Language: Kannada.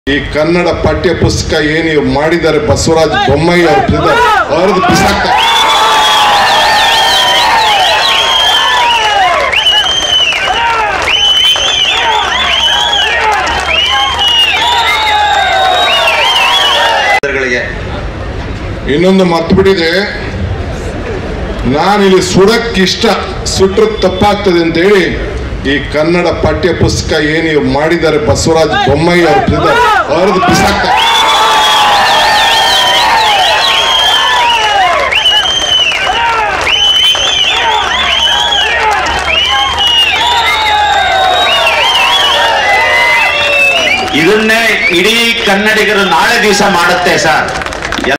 ಈ ಕನ್ನಡ ಪಠ್ಯ ಪುಸ್ತಕ ಏನು ಮಾಡಿದ್ದಾರೆ ಬಸವರಾಜ ಬೊಮ್ಮಾಯಿ ಅವ್ರ ಅವ್ರದ್ದು ಬಿಸಾಕ ಗಳಿಗೆ ಇನ್ನೊಂದು ಮರ್ತು ಬಿಟ್ಟಿದೆ ನಾನು ಇಲ್ಲಿ ಸುಡಕ್ ಇಷ್ಟ ಸುಟ್ರೆ ತಪ್ಪಾಗ್ತದೆ ಅಂತ ಹೇಳಿ ಈ ಕನ್ನಡ ಪಠ್ಯ ಪುಸ್ತಕ ಏನು ಮಾಡಿದ್ದಾರೆ ಬಸವರಾಜ ಬೊಮ್ಮಾಯಿ ಅವ್ರ ಅವ್ರದ್ದು ಬಿಸಾಕ ಇದನ್ನೇ ಇಡೀ ಕನ್ನಡಿಗರು ನಾಳೆ ದಿವಸ ಮಾಡುತ್ತೆ ಸರ್